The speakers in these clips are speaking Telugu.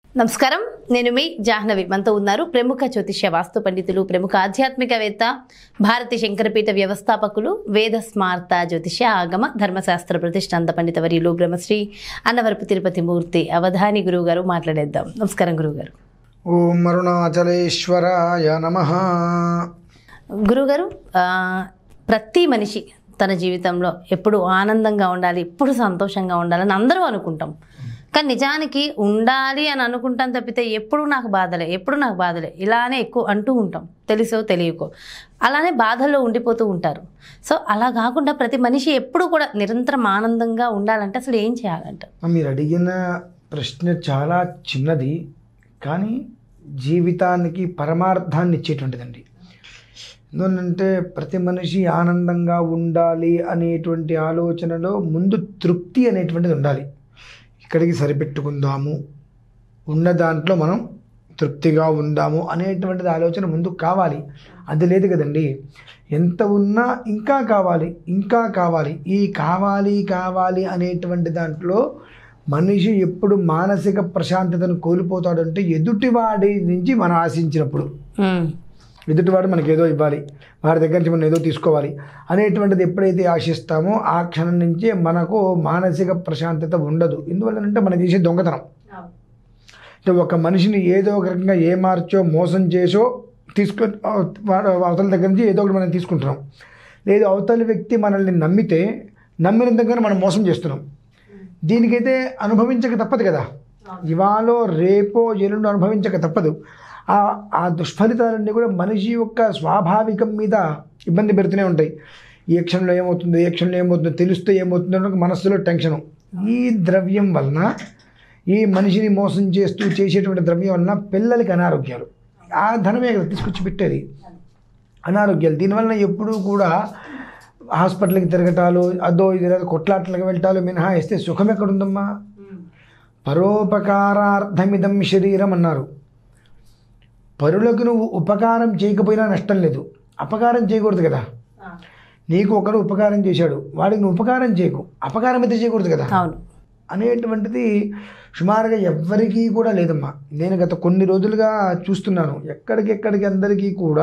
నమస్కారం నేను మీ జాహ్నవి మనతో ఉన్నారు ప్రముఖ జ్యోతిష్య వాస్తు పండితులు ప్రముఖ ఆధ్యాత్మికవేత్త భారతి శంకరపీఠ వ్యవస్థాపకులు వేద స్మార్త జ్యోతిష్య ఆగమ ధర్మశాస్త్ర ప్రతిష్టాంత పండిత వర్యులు బ్రహ్మశ్రీ అన్నవరపు తిరుపతి మూర్తి అవధాని గురువు గారు మాట్లాడేద్దాం నమస్కారం గురువుగారు ఓం అరుణాచలేశ్వరాయ నమ గురుగారు ఆ, ప్రతి మనిషి తన జీవితంలో ఎప్పుడు ఆనందంగా ఉండాలి ఎప్పుడు సంతోషంగా ఉండాలని అందరూ అనుకుంటాం కానీ నిజానికి ఉండాలి అని అనుకుంటాం తప్పితే ఎప్పుడు నాకు బాధలే ఎప్పుడు నాకు బాధలే ఇలానే ఎక్కువ అంటూ ఉంటాం తెలుసో తెలియకో అలానే బాధల్లో ఉండిపోతూ ఉంటారు సో అలా కాకుండా ప్రతి మనిషి ఎప్పుడు కూడా నిరంతరం ఆనందంగా ఉండాలంటే అసలు ఏం చేయాలంట మీరు అడిగిన ప్రశ్న చాలా చిన్నది కానీ జీవితానికి పరమార్థాన్ని ఇచ్చేటువంటిదండి ఎందుకంటే ప్రతి మనిషి ఆనందంగా ఉండాలి అనేటువంటి ఆలోచనలో ముందు తృప్తి అనేటువంటిది ఉండాలి ఇక్కడికి సరిపెట్టుకుందాము ఉన్న దాంట్లో మనం తృప్తిగా ఉందాము అనేటువంటిది ఆలోచన ముందు కావాలి అది లేదు కదండి ఎంత ఉన్నా ఇంకా కావాలి ఇంకా కావాలి ఈ కావాలి కావాలి అనేటువంటి దాంట్లో మనిషి ఎప్పుడు మానసిక ప్రశాంతతను కోల్పోతాడంటే ఎదుటివాడి నుంచి మనం ఆశించినప్పుడు ఉమ్, ఎదుటివాడు మనకి ఏదో ఇవ్వాలి వాడి దగ్గర నుంచి మనం ఏదో తీసుకోవాలి అనేటువంటిది ఎప్పుడైతే ఆశిస్తామో ఆ క్షణం నుంచే మనకు మానసిక ప్రశాంతత ఉండదు ఎందువల్లనంటే మనం చేసే దొంగతనం అంటే ఒక మనిషిని ఏదో ఒక రకంగా ఏ మార్చో మోసం చేసో తీసుకు వాడు అవతల దగ్గర నుంచి ఏదో ఒకటి మనం తీసుకుంటున్నాం లేదు అవతలి వ్యక్తి మనల్ని నమ్మితే నమ్మిన దగ్గర మనం మోసం చేస్తున్నాం దీనికైతే అనుభవించక తప్పదు కదా ఇవాళ రేపో ఎల్లుండి అనుభవించక తప్పదు ఆ ఆ దుష్ఫలితాలన్నీ కూడా మనిషి యొక్క స్వాభావికం మీద ఇబ్బంది పెడుతూనే ఉంటాయి ఏ క్షణంలో ఏమవుతుందో ఏ క్షణంలో ఏమవుతుందో తెలిస్తే ఏమవుతుందో అని ఒక మనస్సులో టెన్షను ఈ ద్రవ్యం వలన ఈ మనిషిని మోసం చేస్తూ చేసేటువంటి ద్రవ్యం వలన పిల్లలకి అనారోగ్యాలు ఆ ధనమే కదా తీసుకొచ్చి పెట్టేది అనారోగ్యాలు దీనివల్ల ఎప్పుడూ కూడా హాస్పిటల్కి తిరగటాలు అదో ఇది లేదా కొట్లాట్లకు వెళ్ళటాలు మినహాయిస్తే సుఖం ఎక్కడుందమ్మా పరోపకారార్థమిదం శరీరం అన్నారు పరులకు నువ్వు ఉపకారం చేయకపోయినా నష్టం లేదు అపకారం చేయకూడదు కదా నీకు ఒకడు ఉపకారం చేశాడు వాడికి నువ్వు ఉపకారం చేయకు అపకారం అయితే చేయకూడదు కదా అవును అనేటువంటిది సుమారుగా ఎవ్వరికీ కూడా లేదమ్మా నేను గత కొన్ని రోజులుగా చూస్తున్నాను ఎక్కడికెక్కడికి అందరికీ కూడా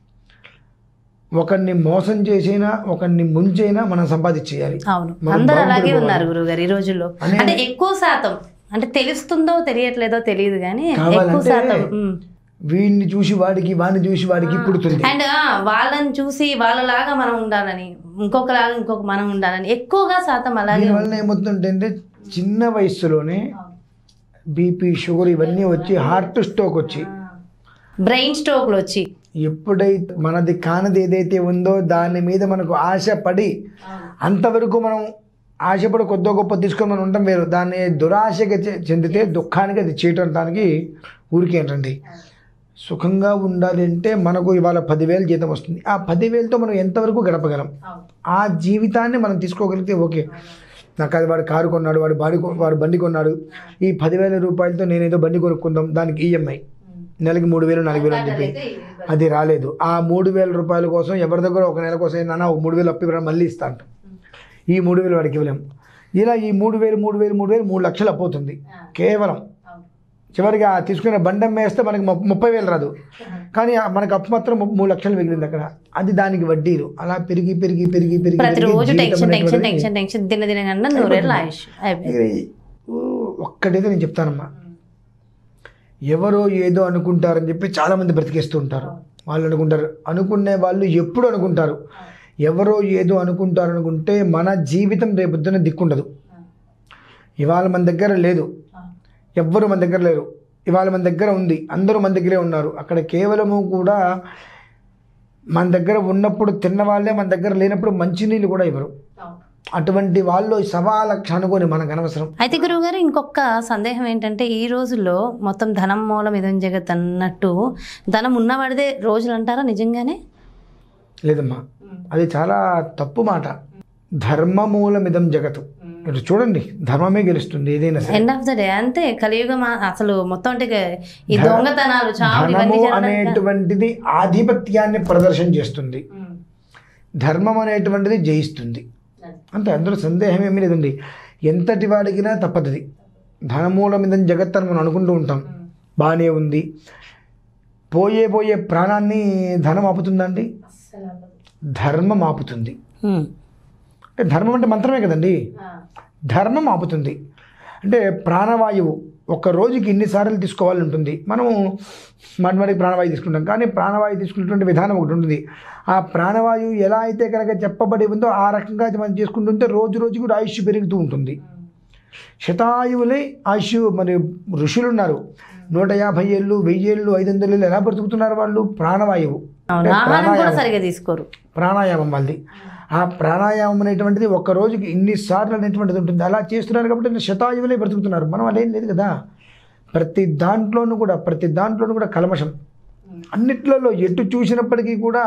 ఒకరిని మోసం చేసైనా ఒకరిని ముంచైనా మనం సంపాదించేయాలి అవును మనం అందరూ అలాగే బాగుపడిపోవాలి. ఉన్నారు గురుగారు ఈ రోజుల్లో అనే- అంటే ఎక్కువ శాతం అంటే తెలుస్తుందో తెలియట్లేదో తెలియదు కానీ ఎక్కువ కావాలంటే శాతం ఉమ్. వీడిని చూసి వాడికి వాడిని చూసి వాడికి పుడుతుంది అండ్ ఆ, వాళ్ళని చూసి వాళ్ళలాగా మనం ఉండాలని ఇంకొకలాగా ఇంకొక మనం ఉండాలని ఎక్కువగా శాతం అలాగే దీనివల్ల ఏమవుతుందంటే చిన్న వయసులోనే బీపీ షుగర్ ఇవన్నీ వచ్చి హార్ట్ స్ట్రోక్ వచ్చి బ్రెయిన్ స్ట్రోక్లు వచ్చి ఎప్పుడైతే మనది కానిది ఏదైతే ఉందో దాని మీద మనకు ఆశపడి అంతవరకు మనం ఆశపడి కొద్దో గొప్ప తీసుకొని మనం ఉండటం వేరు దాన్ని దురాశగా చె- చెందితే దుఃఖానికి అది చేయటానికి ఊరికే ఏంటండి సుఖంగా ఉండాలి అంటే మనకు ఇవాళ పదివేలు జీతం వస్తుంది ఆ పదివేలతో మనం ఎంతవరకు గడపగలం ఆ జీవితాన్ని మనం తీసుకోగలిగితే ఓకే నాకు అది వాడు కారు కొన్నాడు వాడు బాడి కొ- వాడు బండి కొన్నాడు ఈ పదివేల రూపాయలతో నేను ఏదో బండి కొనుక్కుందాం దానికి ఈఎంఐ నెలకి మూడు వేలు నాలుగు వేలు అని చెప్పి అది రాలేదు ఆ మూడు వేల రూపాయల కోసం ఎవరి దగ్గర ఒక నెల కోసం ఏంటన్నా ఒక మూడు వేలు అప్పు ఇవ్వడం మళ్ళీ ఇస్తా అంట ఈ మూడు వేలు వాడికి ఇవ్వలేం ఇలా ఈ మూడు వేలు మూడు వేలు మూడు వేలు మూడు లక్షలు అప్పు అవుతుంది కేవలం చివరికి ఆ తీసుకునే బండి అమ్మేస్తే మనకి ము- ముప్పై వేలు రాదు కానీ ఆ మనకి అప్పు మాత్రం ము- మూడు లక్షలు మిగిలింది అక్కడ అది దానికి వడ్డీలు అలా పెరిగి పెరిగి పెరిగి పెరిగి ప్రతిరోజు పెరిగి జీవితం టెన్షన్ టెన్షన్ అనేటువంటిది- టెన్షన్ టెన్షన్ దిన దిన కన్నా నూరేళ్ళు ఆయుష్ అయిపోయింది ఇది ఒక్కటైతే నేను చెప్తానమ్మా ఎవరో ఏదో అనుకుంటారని చెప్పి చాలామంది బ్రతికేస్తూ ఉంటారు వాళ్ళు అనుకుంటారు అనుకునే వాళ్ళు ఎప్పుడు అనుకుంటారు ఎవరో ఏదో అనుకుంటారు అనుకుంటే మన జీవితం రేపొద్దున దిక్కుండదు ఇవాళ మన దగ్గర లేదు ఎవ్వరు మన దగ్గర లేరు ఇవాళ మన దగ్గర ఉంది అందరూ మన దగ్గరే ఉన్నారు అక్కడ కేవలము కూడా మన దగ్గర ఉన్నప్పుడు తిన్న వాళ్ళే మన దగ్గర లేనప్పుడు మంచినీళ్ళు కూడా ఇవ్వరు అటువంటి వాళ్ళు సవా లక్ష అనుకొని మనకు అనవసరం అయితే గురువు గారు ఇంకొక సందేహం ఏంటంటే ఈ రోజుల్లో మొత్తం ధనం మూలం ఇదం జగత్ అన్నట్టు ధనం ఉన్నవాడిదే రోజులు అంటారా నిజంగానే లేదమ్మా అది చాలా తప్పు మాట ధర్మమూలమిదం జగతు ఇటు చూడండి ధర్మమే గెలుస్తుంది ఏదైనా సరే ఎండ్ ఆఫ్ ద డే అంతే కలియుగం ఆ- అసలు మొత్తం అంటే ఈ దొంగతనాలు చావు ధనము ఇవన్నీ జరగడానికి- అనేటువంటిది ఆధిపత్యాన్ని ప్రదర్శన చేస్తుంది ఉమ్. ధర్మం అనేటువంటిది జయిస్తుంది అంతే అందులో సందేహం ఏమీ లేదండి ఎంతటి వాడికినా తప్పదది ధనమూలం ఇదని జగత్ అని మనం అనుకుంటూ ఉంటాం బాగానే ఉంది పోయే పోయే ప్రాణాన్ని ధనం ఆపుతుందండి ధర్మం ఆపుతుంది ఉమ్. అంటే ధర్మం అంటే మంత్రమే కదండి ధర్మం ఆపుతుంది అంటే ప్రాణవాయువు ఒక రోజుకి ఇన్నిసార్లు తీసుకోవాలని ఉంటుంది మనము మాటి ప్రాణవాయువు తీసుకుంటాం కానీ ప్రాణవాయువు తీసుకునేటువంటి విధానం ఒకటి ఉంటుంది ఆ ప్రాణవాయువు ఎలా అయితే కనుక చెప్పబడి ఉందో ఆ రకంగా అది మనం చేసుకుంటుంటే రోజు రోజు కూడా ఆయుష్ పెరుగుతూ ఉంటుంది శతాయువులే ఆయుష్ మరి ఋషులు ఉన్నారు నూట యాభై ఏళ్ళు వెయ్యి ఏళ్ళు ఐదు వందల ఏళ్ళు ఎలా బ్రతుకుతున్నారు వాళ్ళు ప్రాణవాయువు అవును ఆహారం కూడా సరిగా తీసుకోరు ప్రాణాయామం వాళ్ళది ఆ ప్రాణాయామం అనేటువంటిది ఒక్క రోజుకి ఇన్నిసార్లు అనేటువంటిది ఉంటుంది అలా చేస్తున్నారు కాబట్టి శతాయువులే బ్రతుకుతున్నారు మనం అలా ఏం లేదు కదా ప్రతి దాంట్లోనూ కూడా ప్రతి దాంట్లోనూ కూడా కల్మషం అన్నిట్లలో ఎటు చూసినప్పటికీ కూడా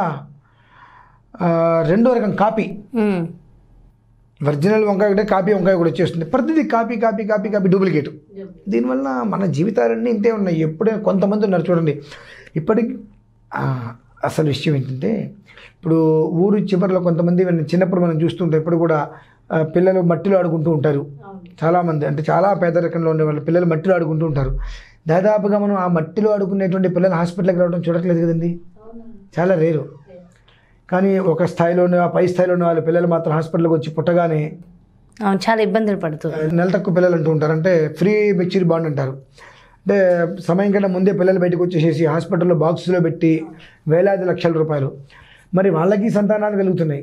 ఆ, రెండో రకం కాపీ ఉమ్. ఒరిజినల్ వంకాయ ఒకటే కాపీ వంకాయ కూడా వచ్చేస్తుంది ప్రతిదీ copy copy copy copy duplicate దీనివల్ల మన జీవితాలన్నీ ఇంతే ఉన్నాయి ఎప్పుడే కొంతమంది ఉన్నారు చూడండి ఇప్పటికి ఆ, అసలు విషయం ఏంటంటే ఇప్పుడు ఊరు చివరిలో కొంతమంది మన చిన్నప్పుడు మనం చూస్తుంటాం ఇప్పుడు కూడా ఆ, పిల్లలు మట్టిలో ఆడుకుంటూ ఉంటారు చాలామంది అంటే చాలా పేదరికంలో ఉండే వాళ్ళు పిల్లలు మట్టిలో ఆడుకుంటూ ఉంటారు దాదాపుగా మనం ఆ మట్టిలో ఆడుకునేటువంటి పిల్లలు హాస్పిటల్కి రావడం చూడట్లేదు కదండి చాలా రేరు కానీ ఒక స్థాయిలో ఉన్న ఆ పై స్థాయిలో ఉన్న వాళ్ళ పిల్లలు మాత్రం హాస్పిటల్కి వచ్చి పుట్టగానే అవును చాలా ఇబ్బందులు పడుతూ నెల తక్కువ పిల్లలు అంటూ ఉంటారు అంటే ఫ్రీ మెచ్యూర్ బాండ్ అంటారు అంటే సమయం కన్నా ముందే పిల్లలు బయటకు వచ్చేసేసి హాస్పిటల్లో బాక్సులో పెట్టి వేలాది లక్షల రూపాయలు మరి వాళ్ళకి సంతానాలు కలుగుతున్నాయి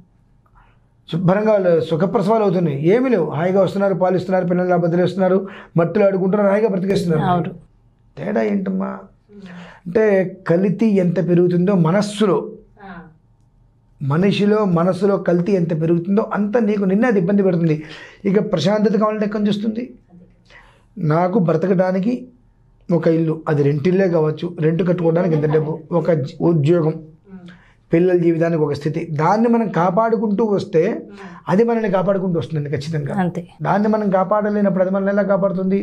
శుభ్రంగా వాళ్ళు సుఖప్రసవాలు అవుతున్నాయి ఏమీ లేవు హాయిగా వస్తున్నారు పాలిస్తున్నారు పిల్లలు బదిలేస్తున్నారు మట్టిలో ఆడుకుంటున్నారు హాయిగా బ్రతికేస్తున్నారు అవును తేడా ఏంటమ్మా అంటే కలితి ఎంత పెరుగుతుందో మనస్సులో మనిషిలో మనసులో కల్తీ ఎంత పెరుగుతుందో అంత నీకు నిన్న అది ఇబ్బంది పెడుతుంది ఇక ప్రశాంతత కావాలంటే ఎక్కడి నుంచి వస్తుంది నాకు బ్రతకడానికి ఒక ఇల్లు అది రెంటిల్లే కావచ్చు రెంట్ కట్టుకోవడానికి ఎంత డబ్బు ఒక జీ- ఉద్యోగం పిల్లల జీవితానికి ఒక స్థితి దాన్ని మనం కాపాడుకుంటూ వస్తే అది మనల్ని కాపాడుకుంటూ వస్తుంది ఖచ్చితంగా అంతే దాన్ని మనం కాపాడలేనప్పుడు అది మనల్ని ఎలా కాపాడుతుంది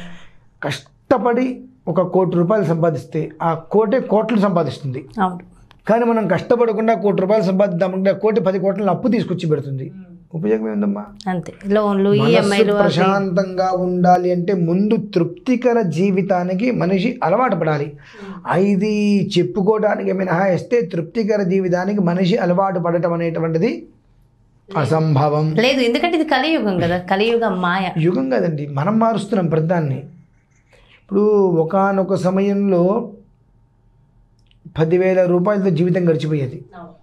కష్టపడి ఒక కోటి రూపాయలు సంపాదిస్తే ఆ కోటే కోట్లు సంపాదిస్తుంది అవును కానీ మనం కష్టపడకుండా కోటి రూపాయలు సంపాదిద్దామంటే ఆ కోటి పది కోట్లను అప్పు తీసుకొచ్చి పెడుతుంది ఉపయోగం ఏందమ్మా అంతే లోన్లు మనస్సు ఈఎంఐలు ప్రశాంతంగా ఉండాలి అంటే ముందు తృప్తికర జీవితానికి మనిషి అలవాటు పడాలి ఇది చెప్పుకోవడానికి మినహాయిస్తే తృప్తికర జీవితానికి మనిషి అలవాటు పడటం అనేటువంటిది అసంభవం లేదు ఎందుకంటే ఇది కలియుగం కదా కలియుగం మాయ యుగం కాదండి మనం మారుస్తున్నాం ప్రతిదాన్ని ఇప్పుడు ఒకానొక సమయంలో పదివేల రూపాయలతో జీవితం గడిచిపోయేది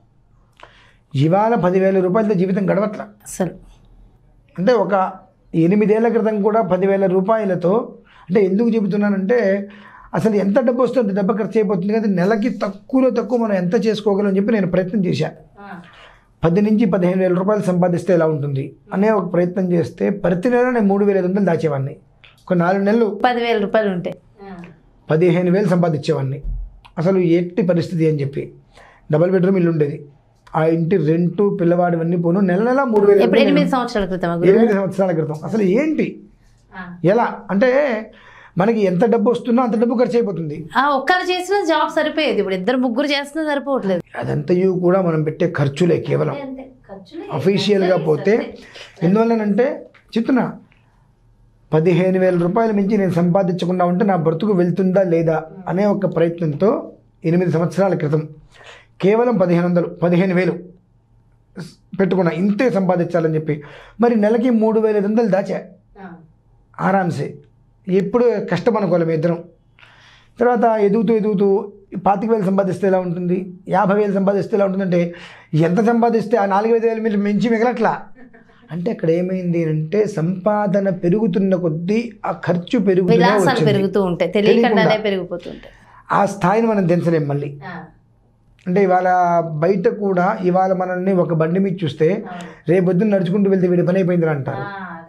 ఇవాళ పదివేల రూపాయలతో జీవితం గడవట్ల అసలు అంటే ఒక ఎనిమిదేళ్ల క్రితం కూడా పదివేల రూపాయలతో అంటే ఎందుకు చెబుతున్నానంటే అసలు ఎంత డబ్బు వస్తే అంత డబ్బు ఖర్చు అయిపోతుంది కదా నెలకి తక్కువలో తక్కువ మనం ఎంత చేసుకోగలం అని చెప్పి నేను ప్రయత్నం చేశాను పది నుంచి పదిహేను వేల రూపాయలు సంపాదిస్తే ఎలా ఉంటుంది అనే ఒక ప్రయత్నం చేస్తే ప్రతి నెల నేను మూడు వేల ఐదు వందలు దాచేవాడిని ఒక నాలుగు నెలలు పదివేల రూపాయలు ఉంటాయి పదిహేను వేలు సంపాదించేవాడిని అసలు ఎట్టి పరిస్థితి అని చెప్పి డబల్ బెడ్రూమ్ ఇల్లు ఉండేది ఆ ఇంటి రెంటు పిల్లవాడివన్నీ పోను నెల నెల మూడు వేలు ఇప్పుడు ఎనిమిది సంవత్సరాల క్రితం ఎనిమిది సంవత్సరాల క్రితం అసలు ఏంటి ఎలా అంటే మనకి ఎంత డబ్బు వస్తుందో అంత డబ్బు ఖర్చు అయిపోతుంది ఆ ఒక్కరు చేసిన జాబ్ సరిపోయేది ఇప్పుడు ఇద్దరు ముగ్గురు చేస్తున్నా సరిపోవట్లేదు అదంతయు కూడా మనం పెట్టే ఖర్చులే కేవలం అఫీషియల్గా పోతే ఎందువల్లనంటే చెప్తున్నా పదిహేను వేల రూపాయల మించి నేను సంపాదించకుండా ఉంటే నా బ్రతుకు వెళ్తుందా లేదా అనే ఒక ప్రయత్నంతో ఎనిమిది సంవత్సరాల క్రితం కేవలం పదిహేను వందలు పదిహేను వేలు స్- పెట్టుకున్నా ఇంతే సంపాదించాలని చెప్పి మరి నెలకి మూడు వేల ఐదు వందలు దాచా ఆరామ్సే ఎప్పుడు కష్టం అనుకోవాలి మీ ఇద్దరం తర్వాత ఎదుగుతూ ఎదుగుతూ పాతిక వేలు సంపాదిస్తే ఎలా ఉంటుంది యాభై వేలు సంపాదిస్తే ఎలా ఉంటుందంటే ఎంత సంపాదిస్తే ఆ నాలుగు ఐదు వేలు మీరు మించి మిగలట్లా అంటే అక్కడ ఏమైంది అంటే సంపాదన పెరుగుతున్న కొద్దీ ఆ ఖర్చు పెరుగుతూనే విలాసాలు వచ్చింది పెరుగుతూ ఉంటాయి తెలియకుండానే పెరిగిపోతుంటాయి ఆ స్థాయిని మనం దించలేం మళ్ళీ అంటే ఇవాళ బయట కూడా ఇవాళ మనల్ని ఒక బండి మీద చూస్తే రేపొద్దున నడుచుకుంటూ వెళ్తే వీడి పని అయిపోయిందిరా అంటారు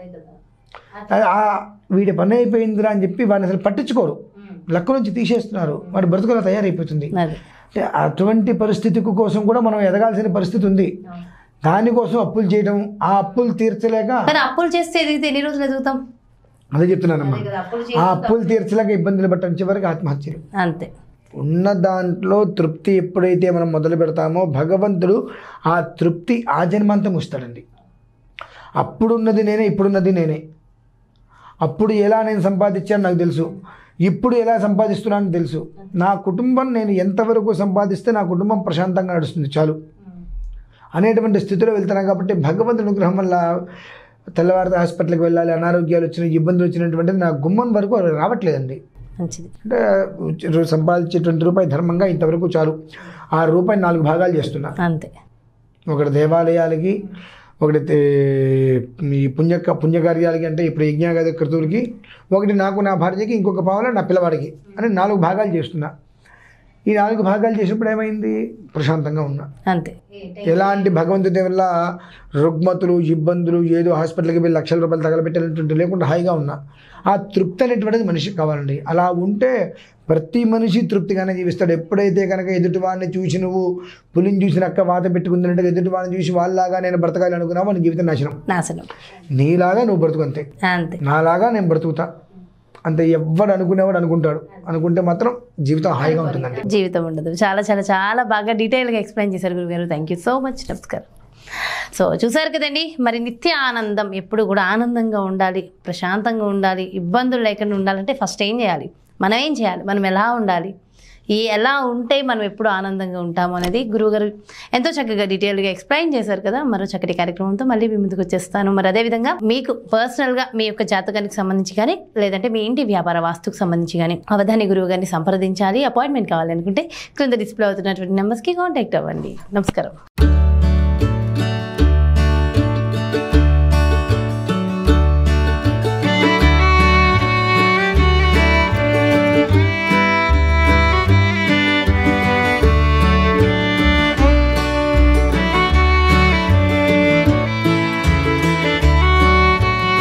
ఆ- ఆ వీడి పని అయిపోయిందిరా అని చెప్పి వాడిని అసలు పట్టించుకోరు లెక్క నుంచి తీసేస్తున్నారు వాడి బ్రతుకులా తయారైపోతుంది అది అంటే అటువంటి పరిస్థితి కోసం కూడా మనం ఎదగాల్సిన పరిస్థితి ఉంది దానికోసం అప్పులు చేయడం ఆ అప్పులు తీర్చలేక కానీ అప్పులు చేస్తే ఎదిగితే ఎన్ని రోజులు ఎదుగుతాం అదే చెప్తున్నానమ్మా అప్పులు ఆ అప్పులు తీర్చలేక ఇబ్బందులు పట్టడం చివరికి ఆత్మహత్యలు అంతే ఉన్న దాంట్లో తృప్తి ఎప్పుడైతే మనం మొదలు పెడతామో భగవంతుడు ఆ తృప్తి ఆ జన్మాంతం ఇస్తాడండి అప్పుడున్నది నేనే ఇప్పుడున్నది నేనే అప్పుడు ఎలా నేను సంపాదించాను నాకు తెలుసు ఇప్పుడు ఎలా సంపాదిస్తున్నానో తెలుసు నా కుటుంబం నేను ఎంతవరకు సంపాదిస్తే నా కుటుంబం ప్రశాంతంగా నడుస్తుంది చాలు అనేటువంటి స్థితిలో వెళ్తున్నాను కాబట్టి భగవంతుని అనుగ్రహం వల్ల తెల్లవారితే హాస్పిటల్కి వెళ్ళాలి అనారోగ్యాలు వచ్చిన ఇబ్బందులు వచ్చినటువంటిది నా గుమ్మం వరకు రావట్లేదండి మంచిది అంటే ఉచ- సంపాదించేటువంటి రూపాయి ధర్మంగా ఇంతవరకు చాలు ఆ రూపాయి నాలుగు భాగాలు చేస్తున్నా అంతే ఒకటి దేవాలయాలకి ఒకటి తే- ఈ పుణ్య పుణ్యకార్యాలకి అంటే ఇప్పుడు యజ్ఞాగత కృతువులకి ఒకటి నాకు నా భార్యకి ఇంకొక పావుల నా పిల్లవాడికి అని నాలుగు భాగాలు చేస్తున్నా ఈ నాలుగు భాగాలు చేసినప్పుడు ఏమైంది ప్రశాంతంగా ఉన్నా అంతే ఎలాంటి భగవంతుడి వల్ల రుగ్మతులు ఇబ్బందులు ఏదో హాస్పిటల్కి వెళ్ళి లక్షల రూపాయలు తగలబెట్టాలంటుంటే లేకుండా హాయిగా ఉన్నా ఆ తృప్తి అనేటువంటిది మనిషికి కావాలండి అలా ఉంటే ప్రతి మనిషి తృప్తిగానే జీవిస్తాడు ఎప్పుడైతే కనుక ఎదుటివాడిని చూసి నువ్వు పులిని చూసి నక్క వాత పెట్టుకుందన్నట్టుగా ఎదుటివాడిని చూసి వాళ్ళలాగా నేను బ్రతకాలి అనుకున్నావు నీ జీవితం నాశనం నాశనం నీలాగా నువ్వు బ్రతుకు అంతే అంతే నాలాగా నేను బ్రతుకుతా అంతే ఎవ్వడు అనుకునేవాడు అనుకుంటాడు అనుకుంటే మాత్రం జీవితం హాయిగా ఉంటుందండి జీవితం ఉండదు చాలా చాలా చాలా బాగా డీటెయిల్గా ఎక్స్ప్లెయిన్ చేశారు గురుగారు థ్యాంక్ యూ సో మచ్ నమస్కారం సో చూసారు కదండి మరి నిత్య ఆనందం ఎప్పుడు కూడా ఆనందంగా ఉండాలి ప్రశాంతంగా ఉండాలి ఇబ్బందులు లేకుండా ఉండాలంటే ఫస్ట్ ఏం చేయాలి మనం ఏం చేయాలి మనం ఎలా ఉండాలి ఈ ఎలా ఉంటే మనం ఎప్పుడు ఆనందంగా ఉంటాము అనేది గురువుగారు ఎంతో చక్కగా డీటెయిల్గా ఎక్స్ప్లెయిన్ చేశారు కదా మరో చక్కటి కార్యక్రమంతో మళ్ళీ మీ ముందుకు వచ్చేస్తాను మరి అదేవిధంగా మీకు పర్సనల్గా మీ యొక్క జాతకానికి సంబంధించి కానీ లేదంటే మీ ఇంటి వ్యాపార వాస్తుకు సంబంధించి కానీ అవధాని గురువు గారిని సంప్రదించాలి అపాయింట్మెంట్ కావాలనుకుంటే క్రింద డిస్ప్లే అవుతున్నటువంటి నెంబర్స్కి కాంటాక్ట్ అవ్వండి నమస్కారం